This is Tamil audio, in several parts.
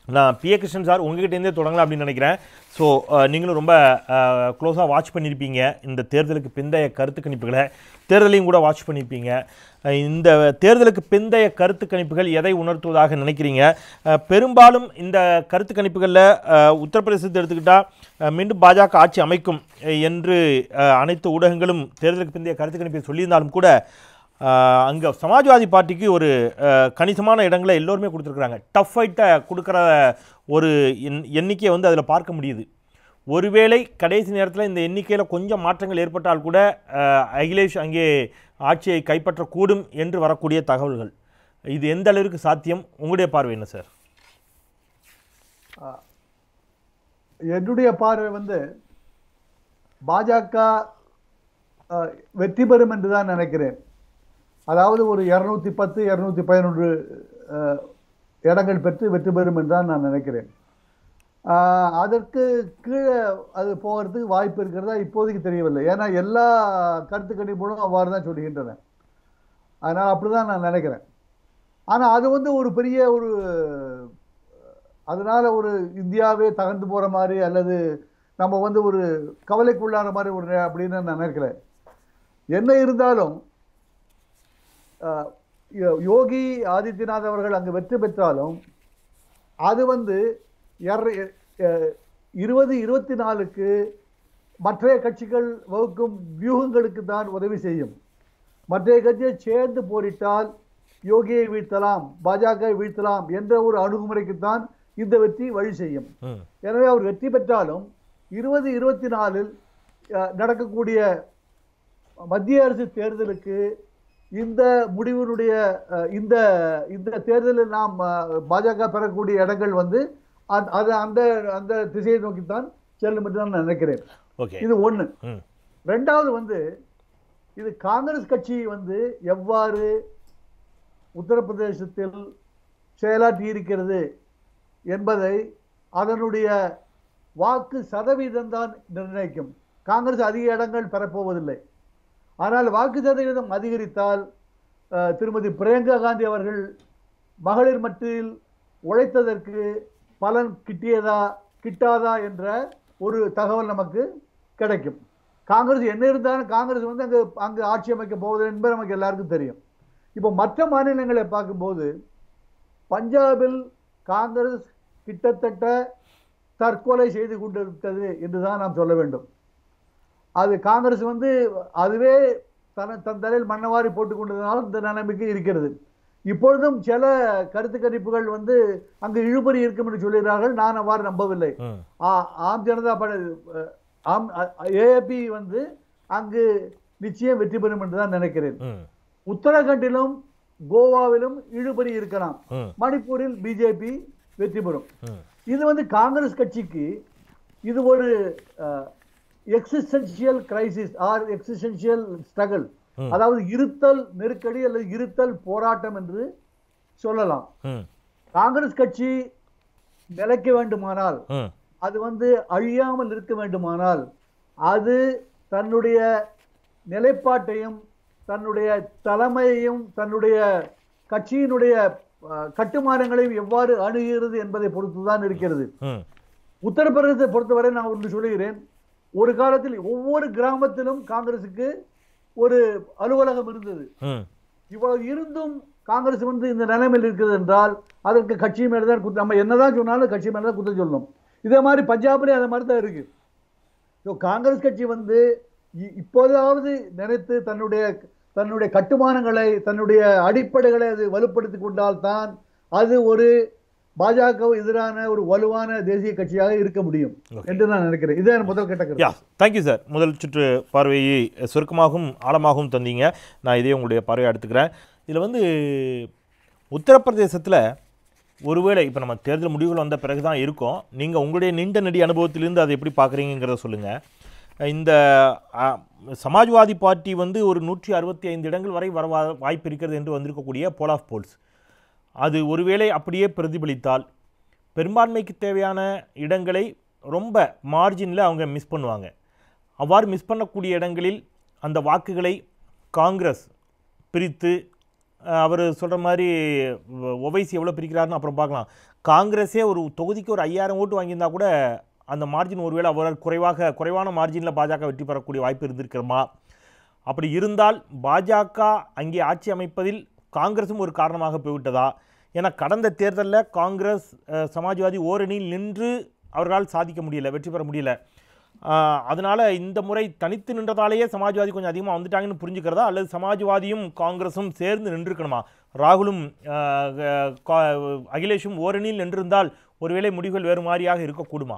நான் பிஏ கிருஷ்ணன் சார் உங்ககிட்டேருந்தே தொடங்கலாம் அப்படின்னு நினைக்கிறேன் ஸோ நீங்களும் ரொம்ப க்ளோஸாக வாட்ச் பண்ணியிருப்பீங்க இந்த தேர்தலுக்கு பிந்தைய கருத்து கணிப்புகளை தேர்தலையும் கூட வாட்ச் பண்ணியிருப்பீங்க அஹ், இந்த தேர்தலுக்கு பிந்தைய கருத்து கணிப்புகள் எதை உணர்த்துவதாக நினைக்கிறீங்க அஹ், பெரும்பாலும் இந்த கருத்து கணிப்புகளில் உத்தரப்பிரதேசத்தை எடுத்துக்கிட்டால் மீண்டும் பாஜக ஆட்சி அமைக்கும் அஹ், என்று அஹ், அனைத்து ஊடகங்களும் தேர்தலுக்கு பிந்தைய கருத்து கணிப்பை சொல்லியிருந்தாலும் கூட அங்கே சமாஜ்வாதி பார்ட்டிக்கு ஒரு அஹ், கணிசமான இடங்களை எல்லோருமே கொடுத்துருக்குறாங்க டஃப் ஃபைட்டை கொடுக்குற ஒரு எண் எண்ணிக்கையை வந்து அதில் பார்க்க முடியுது ஒருவேளை கடைசி நேரத்தில் இந்த எண்ணிக்கையில் கொஞ்சம் மாற்றங்கள் ஏற்பட்டால் கூட அஹ், அகிலேஷ் அங்கே ஆட்சியை கைப்பற்றக்கூடும் என்று வரக்கூடிய தகவல்கள் இது எந்த அளவிற்கு சாத்தியம் உங்களுடைய பார்வை என்ன சார் என்னுடைய பார்வை வந்து பாஜக அஹ், வெற்றி பெறும் என்று தான் நினைக்கிறேன் அதாவது ஒரு இரநூத்தி பத்து இரநூத்தி பதினொன்று இடங்கள் பெற்று வெற்றி பெறும் என்று தான் நான் நினைக்கிறேன் அஹ், அதற்கு கீழே அது போகிறதுக்கு வாய்ப்பு இருக்கிறதா இப்போதைக்கு தெரியவில்லை ஏன்னா எல்லா கருத்து கணிப்புகளும் அவ்வாறு தான் சொல்லுகின்றன அதனால் அப்படி தான் நான் நினைக்கிறேன் ஆனால் அது வந்து ஒரு பெரிய ஒரு அதனால ஒரு இந்தியாவே தகர்ந்து போற மாதிரி அல்லது நம்ம வந்து ஒரு கவலைக்குள்ளான மாதிரி ஒரு நே- அப்படின்னு நான் நினைக்கிறேன் என்ன இருந்தாலும் அஹ், யோ- யோகி ஆதித்யநாத் அவர்கள் அங்கு வெற்றி பெற்றாலும் அது வந்து இர- அஹ், இருபது இருபத்தி நாலுக்கு மற்றைய கட்சிகள் வகுக்கும் வியூகங்களுக்கு தான் உதவி செய்யும் மற்றைய கட்சியை சேர்ந்து போரிட்டால் யோகியை வீழ்த்தலாம் பாஜகவை வீழ்த்தலாம் என்ற ஒரு அணுகுமுறைக்குத்தான் இந்த வெற்றி வழி செய்யும் ம் எனவே அவர் வெற்றி பெற்றாலும் இருபது இருபத்தி நாலில் அஹ், நடக்கக்கூடிய மத்திய அரசு தேர்தலுக்கு இந்த முடிவினுடைய அஹ், இந்த இந்த தேர்தலில் நாம் அஹ், பாஜக பெறக்கூடிய இடங்கள் வந்து அந்த- அது அந்த அந்த திசையை நோக்கித்தான் செல்லும் என்று நான் நினைக்கிறேன் ஓகே இது ஒண்ணு ம் ரெண்டாவது வந்து இது காங்கிரஸ் கட்சி வந்து எவ்வாறு உத்தரப்பிரதேசத்தில் செயலாற்றி இருக்கிறது என்பதை அதனுடைய வாக்கு சதவீதம் தான் நிர்ணயிக்கும் காங்கிரஸ் அதிக இடங்கள் பெறப்போவதில்லை ஆனால் வாக்கு சதவீதம் அதிகரித்தால் அஹ், திருமதி பிரியங்கா காந்தி அவர்கள் மகளிர் மட்டில் உழைத்ததற்கு பலன் கிட்டியதா கிட்டாதா என்ற ஒரு தகவல் நமக்கு கிடைக்கும் காங்கிரஸ் என்ன இருந்தாலும் காங்கிரஸ் வந்து அங்கு அங்கு ஆட்சி அமைக்க போகுது என்பது நமக்கு எல்லாருக்கும் தெரியும் இப்போ மற்ற மாநிலங்களை பார்க்கும்போது பஞ்சாபில் காங்கிரஸ் கிட்டத்தட்ட தற்கொலை செய்து கொண்டிருக்கிறது என்றுதான் நாம் சொல்ல வேண்டும் அது காங்கிரஸ் வந்து அதுவே தன தன் தலையில் மண்ணவாரி போட்டுக் கொண்டதுனால இந்த நிலைமைக்கு இருக்கிறது இப்பொழுதும் சில கருத்து கணிப்புகள் வந்து அங்கு இழுபறி இருக்கும் என்று சொல்கிறார்கள் நான் அவ்வாறு நம்பவில்லை ம் ஆ- ஆம் ஜனதா பட அஹ், ஆம் ஏஏபி வந்து அங்கு நிச்சயம் வெற்றி பெறும் என்று தான் நினைக்கிறேன் ம் உத்தரகண்டிலும் கோவாவிலும் இழுபறி இருக்கலாம் ம் மணிப்பூரில் பிஜேபி வெற்றி பெறும் ம் இது வந்து காங்கிரஸ் கட்சிக்கு இது ஒரு existential crisis or existential struggle ம். அதாவது இருத்தல் நெருக்கடி அல்லது இருத்தல் போராட்டம் என்று சொல்லலாம் ம் காங்கிரஸ் கட்சி நிலைக்க வேண்டுமானால் ம் அது வந்து அழியாமல் இருக்க வேண்டுமானால் அது தன்னுடைய நிலைப்பாட்டையும் தன்னுடைய தலைமையையும் தன்னுடைய கட்சியினுடைய அஹ், கட்டுமானங்களையும் எவ்வாறு அணுகிறது என்பதை பொறுத்துதான் இருக்கிறது ம் உத்தரப்பிரதேசத்தை பொறுத்தவரை நான் ஒன்று சொல்லுகிறேன் ஒரு காலத்தில் ஒவ்வொரு கிராமத்திலும் காங்கிரசுக்கு ஒரு அலுவலகம் இருந்தது ம் இவ்வளவு இருந்தும் காங்கிரஸ் வந்து இந்த நிலைமையில் இருக்கிறது என்றால் அதற்கு கட்சி மேல தான் குற்றம் நம்ம என்னதான் சொன்னாலும் கட்சி மேல தான் குற்றம் சொல்லணும் இதே மாதிரி பஞ்சாப்லயும் அதே மாதிரி தான் இருக்கு ஸோ காங்கிரஸ் கட்சி வந்து இ- இப்போதாவது நினைத்து தன்னுடைய தன்னுடைய கட்டுமானங்களை தன்னுடைய அடிப்படைகளை அது வலுப்படுத்தி கொண்டால்தான் அது ஒரு பாஜக எதிரான ஒரு வலுவான தேசிய கட்சியாக இருக்க முடியும் Okay. என்று நான் நினைக்கிறேன் இதுதான் முதல் கட்ட கருத்து. யா தேங்க்யூ சார் முதல் சுற்று பார்வையை சுருக்கமாகவும் ஆழமாகவும் தந்தீங்க நான் இதே உங்களுடைய பார்வையை எடுத்துக்கிறேன் இதில் வந்து உத்தரப்பிரதேசத்தில் ஒருவேளை இப்போ நம்ம தேர்தல் முடிவுகள் வந்த பிறகு தான் இருக்கோம் நீங்கள் உங்களுடைய நீண்ட நெடி அனுபவத்திலிருந்து அதை எப்படி பார்க்குறீங்கிறத சொல்லுங்கள் இந்த அ, சமாஜ்வாதி பார்ட்டி வந்து ஒரு நூற்றி அறுபத்தி ஐந்து இடங்கள் வரை வர வா- வாய்ப்பு இருக்கிறது என்று வந்திருக்கக்கூடிய போல் ஆஃப் போல்ஸ் அது ஒருவேளை அப்படியே பிரதிபலித்தால் பெரும்பான்மைக்கு தேவையான இடங்களை ரொம்ப மார்ஜினில் அவங்க மிஸ் பண்ணுவாங்க அவ்வாறு மிஸ் பண்ணக்கூடிய இடங்களில் அந்த வாக்குகளை காங்கிரஸ் பிரித்து அவர் சொல்கிற மாதிரி ஒ- ஒவைசி எவ்வளோ பிரிக்கிறாருன்னு அப்புறம் பார்க்கலாம் காங்கிரஸே ஒரு தொகுதிக்கு ஒரு ஐயாயிரம் ஓட்டு வாங்கியிருந்தா கூட அந்த மார்ஜின் ஒருவேளை அவரால் குறைவாக குறைவான மார்ஜினில் பாஜக வெற்றி பெறக்கூடிய வாய்ப்பு இருந்திருக்கிறோமா அப்படி இருந்தால் பாஜக அங்கே ஆட்சி அமைப்பதில் காங்கிரஸும் ஒரு காரணமாக போய்விட்டதா ஏன்னா கடந்த தேர்தலில் காங்கிரஸ் அஹ், சமாஜ்வாதி ஓரணியில் நின்று அவர்களால் சாதிக்க முடியல வெற்றி பெற முடியல ஆஹ், அதனால இந்த முறை தனித்து நின்றதாலேயே சமாஜ்வாதி கொஞ்சம் அதிகமாக வந்துட்டாங்கன்னு புரிஞ்சுக்கிறதா அல்லது சமாஜ்வாதியும் காங்கிரஸும் சேர்ந்து நின்றுக்கணுமா ராகுலும் ஆஹ், அஹ், கா- அகிலேஷும் ஓரணியில் நின்றிருந்தால் ஒருவேளை முடிவுகள் வேறு மாதிரியாக இருக்கக்கூடுமா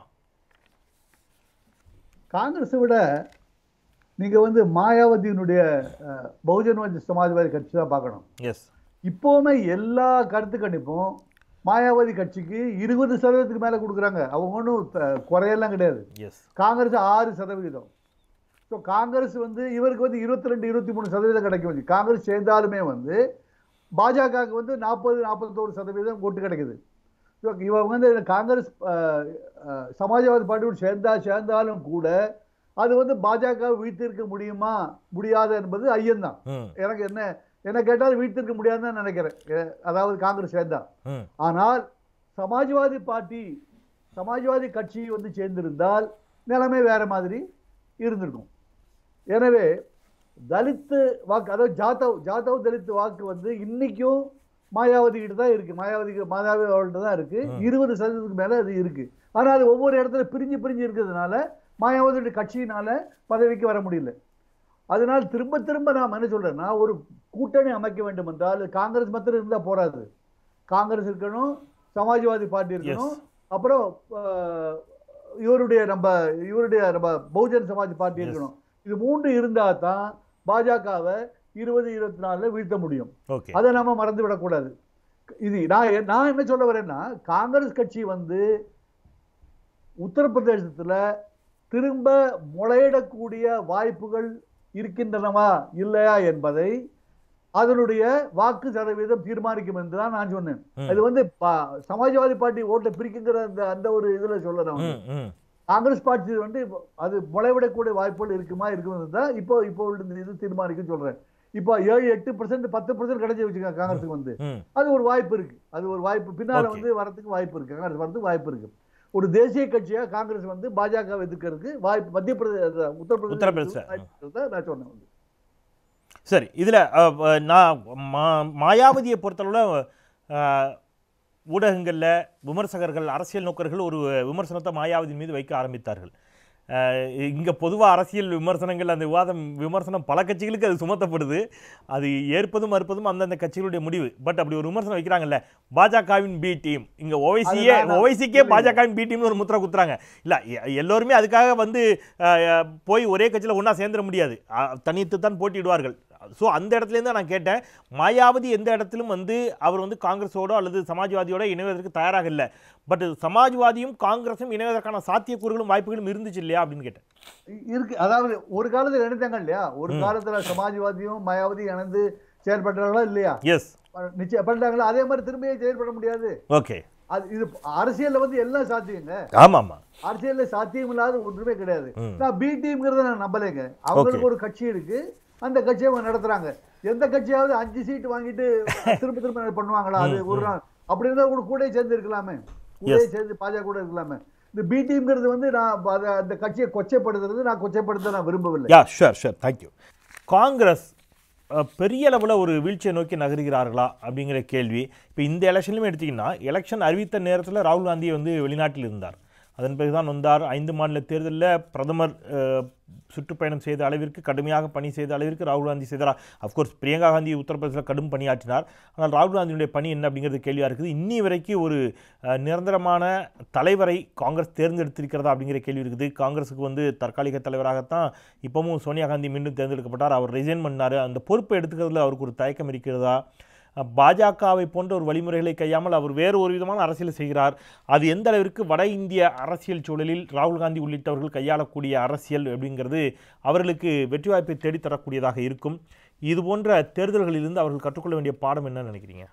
காங்கிரஸை விட நீங்க வந்து மாயாவதியினுடைய அஹ், பகுஜன்வாதி சமாஜ்வாதி கட்சி தான் பார்க்கணும் எஸ் இப்போவுமே எல்லா கருத்து கணிப்பும் மாயாவதி கட்சிக்கு இருபது சதவீதத்துக்கு மேல கொடுக்குறாங்க அவங்க ஒன்றும் குறையெல்லாம் கிடையாது எஸ் காங்கிரஸ் ஆறு சதவிகிதம் ஸோ காங்கிரஸ் வந்து இவருக்கு வந்து இருபத்தி ரெண்டு இருபத்தி மூணு சதவீதம் கிடைக்கும் வந்து காங்கிரஸ் சேர்ந்தாலுமே வந்து பாஜகவுக்கு வந்து நாற்பது நாற்பத்தோரு சதவீதம் ஓட்டு கிடைக்குது ஸோ இவங்க வந்து இந்த காங்கிரஸ் அஹ், அஹ், சமாஜ்வாதி பார்ட்டியோடு சேர்ந்தா சேர்ந்தாலும் கூட அது வந்து பாஜக வீழ்த்திருக்க முடியுமா முடியாது என்பது ஐயம்தான் ம் எனக்கு என்ன என்ன கேட்டால் வீழ்த்திருக்க முடியாதுன்னு தான் நினைக்கிறேன் எ- அதாவது காங்கிரஸ் சேர்ந்தா ம் ஆனால் சமாஜ்வாதி பார்ட்டி சமாஜ்வாதி கட்சி வந்து சேர்ந்திருந்தால் நிலைமை வேற மாதிரி இருந்திருக்கும் எனவே தலித்து வாக்கு அதாவது ஜாதவ் ஜாதவ் தலித் வாக்கு வந்து இன்னைக்கும் மாயாவதி கிட்ட தான் இருக்கு மாயாவதிக்கு மாயாவதி அவர்கள்ட்ட தான் இருக்கு இருபது சதவீதத்துக்கு மேல அது இருக்கு ஆனால் அது ஒவ்வொரு இடத்துல பிரிஞ்சு பிரிஞ்சு இருக்கிறதுனால மாயாவதியுடைய கட்சியினால பதவிக்கு வர முடியல அதனால் திரும்ப திரும்ப நான் என்ன சொல்றேன்னா ஒரு கூட்டணி அமைக்க வேண்டும் என்றால் காங்கிரஸ் மாத்திரம் இருந்தா போராது காங்கிரஸ் இருக்கணும் சமாஜ்வாதி பார்ட்டி இருக்கணும் அப்புறம் அஹ், இவருடைய நம்ம இவருடைய நம்ம பகுஜன் சமாஜ் பார்ட்டி Yes. இருக்கணும் இது மூன்று இருந்தா தான் பாஜகவை இருபது இருபத்தி நாலுல வீழ்த்த முடியும் ஓகே அதை நம்ம மறந்து விடக்கூடாது இது நான் எ- நான் என்ன சொல்ல வரேன்னா காங்கிரஸ் கட்சி வந்து உத்தரப்பிரதேசத்துல திரும்ப முளையிடக்கூடிய வாய்ப்புகள் இருக்கின்றனவா இல்லையா என்பதை அதனுடைய வாக்கு சதவீதம் தீர்மானிக்கும் என்று தான் நான் சொன்னேன் ம். அது வந்து பா- சமாஜ்வாதி பார்ட்டி ஓட்டை பிரிக்குங்கிற அந்த அந்த ஒரு இதுல சொல்ல நான் வந்து. ம் ம் காங்கிரஸ் பார்ட்டி வந்து இப்போ அது முளைவிடக்கூடிய வாய்ப்புகள் இருக்குமா இருக்குன்னு தான் இப்போ இப்போ உள்ள இந்த இது தீர்மானிக்கும் சொல்றேன் இப்போ ஏழு எட்டு பர்சன்ட் பத்து பர்சன்ட் கிடைச்சி வச்சுக்கோங்க காங்கிரஸுக்கு வந்து ம் அது ஒரு வாய்ப்பு இருக்கு அது ஒரு வாய்ப்பு பின்னால Okay. வந்து வரதுக்கு வாய்ப்பு இருக்கு காங்கிரஸ் வரதுக்கு வாய்ப்பு இருக்கு ஒரு தேசிய கட்சியா காங்கிரஸ் வந்து பாஜக எதிர்க்கிறதுக்கு வாய்ப்பு மத்திய பிரதேச உத்தரப்பிரதேச உத்தரப்பிரதேச. வாய்ப்பு இருக்கிறதா நான் சொன்னேன் வந்து. சரி இதில் நான் மா மாயாவதியை பொறுத்தளவில் ஊடகங்களில் விமர்சகர்கள் அரசியல் நோக்கர்கள் ஒரு விமர்சனத்தை மாயாவதி மீது வைக்க ஆரம்பித்தார்கள் இங்கே பொதுவாக அரசியல் விமர்சனங்கள் அந்த விவாதம் விமர்சனம் பல கட்சிகளுக்கு அது சுமத்தப்படுது அது ஏற்பதும் மறுப்பதும் அந்தந்த கட்சிகளுடைய முடிவு பட் அப்படி ஒரு விமர்சனம் வைக்கிறாங்கல்ல பாஜகவின் பி டீம் இங்கே ஓவைசியே அதுதான் நான் ஓவைசிக்கே புரியுது. பாஜகவின் பி டீம்னு ஒரு முத்திரை குத்துறாங்க இல்லை எல்லோருமே அதுக்காக வந்து அஹ், போய் ஒரே கட்சியில் ஒன்றா சேர்ந்துட முடியாது அஹ், தனித்து தான் போட்டியிடுவார்கள் ஸோ அந்த இடத்துலேருந்து தான் நான் கேட்டேன் மாயாவதி எந்த இடத்திலும் வந்து அவர் வந்து காங்கிரஸோடோ அல்லது சமாஜ்வாதியோட இணைவதற்கு தயாராக இல்லை பட் சமாஜ்வாதியும் காங்கிரஸும் இணைவதற்கான சாத்தியக்கூறுகளும் வாய்ப்புகளும் இருந்துச்சு இல்லையா அப்படின்னு கேட்டேன் இ- இருக்கு அதாவது ஒரு காலத்துல இணைந்தாங்க இல்லையா ஒரு காலத்துல சமாஜ்வாதியும் மாயாவதி இணைந்து செயல்பட்டாங்களா இல்லையா எஸ் நிச்சயம் பண்ணிட்டாங்களா அதே மாதிரி திரும்பியே செயல்பட முடியாது ஓகே அது இது அரசியல்ல வந்து எல்லாம் சாத்தியங்க ஆமாம் ஆமாம் அரசியல்ல சாத்தியம் இல்லாத ஒன்றுமே கிடையாது ம். நான் பி டீம்ங்கிறத நான் நம்பலைங்க அவங்களுக்கு ஒரு கட்சி இருக்கு அந்த கட்சியை அவங்க நடத்துறாங்க எந்த கட்சியாவது அஞ்சு சீட் வாங்கிட்டு திரும்ப திரும்ப பண்ணுவாங்களா அது ஒரு நாள் அப்படி இருந்தா கூட கூட சேர்ந்து இருக்கலாமே கூட சேர்ந்து பாஜக கூட இருக்கலாமே இந்த பி டீம்ங்கிறது வந்து நான் அத- அந்த கட்சியை கொச்சைப்படுத்துறது நான் கொச்சைப்படுத்த நான் விரும்பவில்லை yeah sure sure thank you Congress அஹ், பெரிய அளவில் ஒரு வீழ்ச்சியை நோக்கி நகர்கிறார்களா அப்படிங்கிற கேள்வி இப்போ இந்த எலெக்ஷன்லையுமே எடுத்திங்கன்னா எலெக்ஷன் அறிவித்த நேரத்தில் ராகுல் காந்தி வந்து வெளிநாட்டில் இருந்தார் அதன் பிறகுதான் வந்தார் ஐந்து மாநில தேர்தலில் பிரதமர் அஹ், சுற்றுப்பயணம் செய்த அளவிற்கு கடுமையாக பணி செய்த அளவிற்கு ராகுல் காந்தி செய்தார் அஃப்கோர்ஸ் பிரியங்கா காந்தி உத்தரப்பிரதேசத்தில் கடும் பணியாற்றினார் ஆனால் ராகுல் காந்தியுடைய பணி என்ன அப்படிங்கிறது கேள்வியாக இருக்குது இன்னி வரைக்கும் ஒரு அஹ், நிரந்தரமான தலைவரை காங்கிரஸ் தேர்ந்தெடுத்திருக்கிறதா அப்படிங்கிற கேள்வி இருக்குது காங்கிரஸுக்கு வந்து தற்காலிக தலைவராகத்தான் இப்பவும் சோனியா காந்தி மீண்டும் தேர்ந்தெடுக்கப்பட்டார் அவர் ரிசைன் பண்ணார் அந்த பொறுப்பை எடுத்துக்கிறதுல அவருக்கு ஒரு தயக்கம் இருக்கிறதா அஹ், பாஜகவை போன்ற ஒரு வழிமுறைகளை கையாமல் அவர் வேறு ஒரு விதமான அரசியல் செய்கிறார் அது எந்த அளவிற்கு வட இந்திய அரசியல் சூழலில் ராகுல் காந்தி உள்ளிட்டவர்கள் கையாளக்கூடிய அரசியல் அப்படிங்கிறது அவர்களுக்கு வெற்றி வாய்ப்பை தேடித்தரக்கூடியதாக இருக்கும் இது போன்ற தேர்தல்களிலிருந்து அவர்கள் கற்றுக்கொள்ள வேண்டிய பாடம் என்ன நினைக்கிறீங்க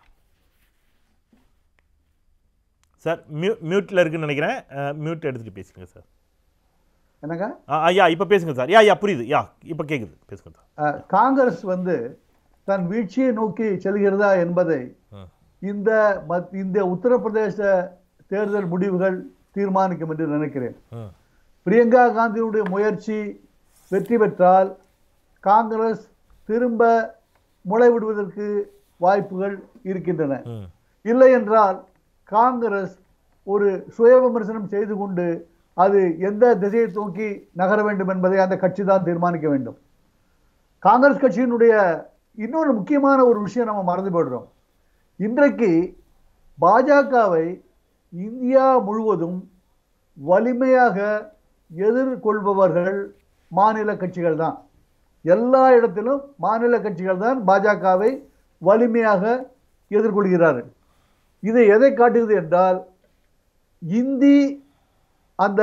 சார் மியூ மியூட்டில் இருக்குன்னு நினைக்கிறேன் மியூட் எடுத்துகிட்டு பேசுங்க சார் என்னங்க ஆ ஐயா இப்போ பேசுங்க சார் யா யா புரியுது யா இப்போ கேட்குது பேசுங்க சார் அஹ், காங்கிரஸ் வந்து தன் வீழ்ச்சியை நோக்கி செல்கிறதா என்பதை ம். இந்த மத்- இந்த உத்தரப்பிரதேச தேர்தல் முடிவுகள் தீர்மானிக்கும் என்று நினைக்கிறேன் ம் பிரியங்கா காந்தியினுடைய முயற்சி வெற்றி பெற்றால் காங்கிரஸ் திரும்ப முளைவிடுவதற்கு வாய்ப்புகள் இருக்கின்றன ம் இல்லை என்றால் காங்கிரஸ் ஒரு சுய விமர்சனம் செய்து கொண்டு அது எந்த திசையை நோக்கி நகர வேண்டும் என்பதை அந்த கட்சி தான் தீர்மானிக்க வேண்டும் காங்கிரஸ் கட்சியினுடைய இன்னொரு முக்கியமான ஒரு விஷயம் நம்ம மறந்து போடுறோம் இன்றைக்கு பாஜகவை இந்தியா முழுவதும் வலிமையாக எதிர்கொள்பவர்கள் மாநில கட்சிகள் தான் எல்லா இடத்திலும் மாநில கட்சிகள் தான் பாஜகவை வலிமையாக எதிர்கொள்கிறார்கள் இது எதை காட்டுகிறது என்றால் இந்தி அந்த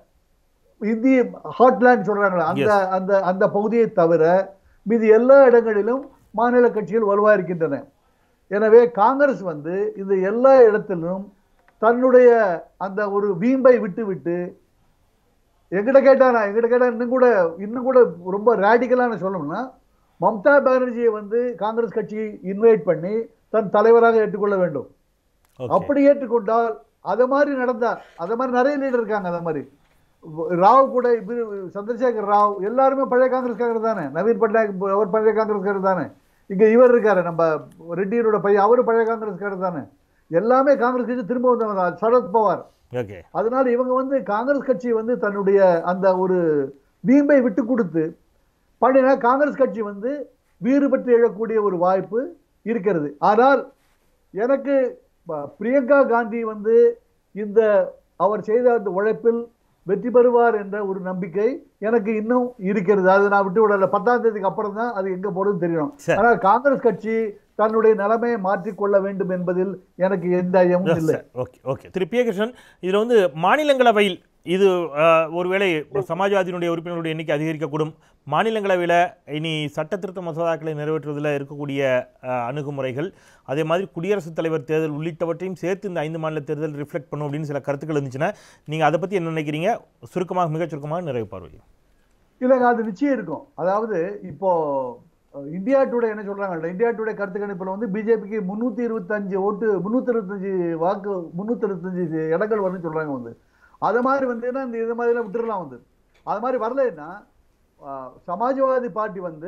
இந்தி ஹாட்லேண்ட் சொல்றாங்களே அந்த Yes. அந்த அந்த பகுதியை தவிர மீதி எல்லா இடங்களிலும் மாநில கட்சிகள் வலுவாக இருக்கின்றன எனவே காங்கிரஸ் வந்து இந்த எல்லா இடத்திலும் தன்னுடைய அந்த ஒரு வீம்பை விட்டு விட்டு எங்கிட்ட கேட்டா நான் எங்கிட்ட கேட்டா இன்னும் கூட இன்னும் கூட ரொம்ப ரேடிக்கலான சொல்லணும்னா மம்தா பானர்ஜியை வந்து காங்கிரஸ் கட்சி இன்வைட் பண்ணி தன் தலைவராக ஏற்றுக்கொள்ள வேண்டும் ஓகே அப்படி ஏற்றுக்கொண்டால் அது மாதிரி நடந்தா அது மாதிரி நிறைய லீடர் இருக்காங்க அது மாதிரி ராவ் கூட இவரு சந்திரசேகர் ராவ் எல்லாருமே பழைய காங்கிரஸ்காரர் தானே நவீன் பட்நாயக் அவர் பழைய காங்கிரஸ்காரர் தானே இங்க இவர் இருக்காரு நம்ம ரெட்டியரோட பையன் அவரு பழைய காங்கிரஸ்காரர் தானே எல்லாமே காங்கிரஸ் கட்சி திரும்ப வந்தவங்க தான் சரத் பவார் ஓகே அதனால இவங்க வந்து காங்கிரஸ் கட்சி வந்து தன்னுடைய அந்த ஒரு வீம்பை விட்டு கொடுத்து பண்ணினா காங்கிரஸ் கட்சி வந்து வீறு பெற்று எழக்கூடிய ஒரு வாய்ப்பு இருக்கிறது ஆனால் எனக்கு ப- பிரியங்கா காந்தி வந்து இந்த அவர் செய்த அந்த உழைப்பில் வெற்றி பெறுவார் என்ற ஒரு நம்பிக்கை எனக்கு இன்னும் இருக்கிறது அது நான் விட்டு விடல பத்தாம் தேதிக்கு அப்புறம் தான் அது எங்க போடுன்னு தெரியணும் சரி. ஆனால் காங்கிரஸ் கட்சி தன்னுடைய நிலைமையை மாற்றிக்கொள்ள வேண்டும் என்பதில் எனக்கு எந்த ஐயமும் இல்லை ஓகே ஓகே திரு பி கிருஷ்ணன் இதில் வந்து மாநிலங்களவையில் இது அஹ், ஒருவேளை சமாஜ்வாதியினுடைய உறுப்பினர்களுடைய எண்ணிக்கை அதிகரிக்கக்கூடும் மாநிலங்களவையில் இனி சட்ட திருத்த மசோதாக்களை நிறைவேற்றுவதில் இருக்கக்கூடிய அஹ், அணுகுமுறைகள் அதே மாதிரி குடியரசுத் தலைவர் தேர்தல் உள்ளிட்டவற்றையும் சேர்த்து இந்த ஐந்து மாநில தேர்தல் ரிஃப்ளெக்ட் பண்ணும் அப்படின்னு சில கருத்துக்கள் இருந்துச்சுன்னா நீங்கள் அதை பற்றி என்ன நினைக்கிறீங்க சுருக்கமாக மிகச் சுருக்கமாக நிறைவு பார்வை இல்லைங்க அது நிச்சயம் இருக்கும் அதாவது இப்போ அஹ், இந்தியா டுடே என்ன சொல்றாங்க இந்தியா டுடே கருத்து கணிப்புல வந்து பிஜேபிக்கு முன்னூத்தி இருபத்தஞ்சு ஓட்டு முன்னூத்தி இருபத்தஞ்சு வாக்கு முன்னூத்தி இருபத்தஞ்சு இடங்கள் வரும்னு சொல்றாங்க வந்து அது மாதிரி வந்து இந்த இது மாதிரிலாம் விட்டுறலாம் வந்து அது மாதிரி வரலைன்னா அஹ், சமாஜ்வாதி பார்ட்டி வந்து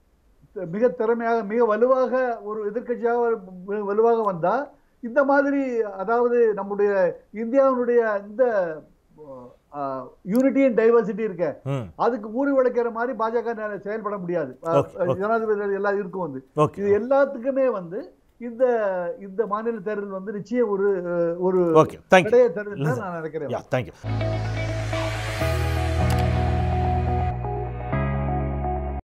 மிக திறமையாக மிக வலுவாக ஒரு எதிர்க்கட்சியாக வ- வலுவாக வந்தா இந்த மாதிரி அதாவது நம்முடைய இந்தியாவினுடைய இந்த யூனிட்டி அண்ட் டைவர்சிட்டி இருக்க ம் அதுக்கு ஊறி உழைக்கிற மாதிரி பாஜக நே- செயல்பட முடியாது அஹ், Okay, okay. ஜனாதிபதி எல்லாம் இருக்கும் வந்து ஓகே இது எல்லாத்துக்குமே வந்து இந்த இந்த மாநில தேர்தல் வந்து நிச்சயம் ஒரு அஹ், ஒரு ஓகே தேங்க்யூ இடைய தேர்தல் தான் நான் நினைக்கிறேன் யா தேங்க்யூ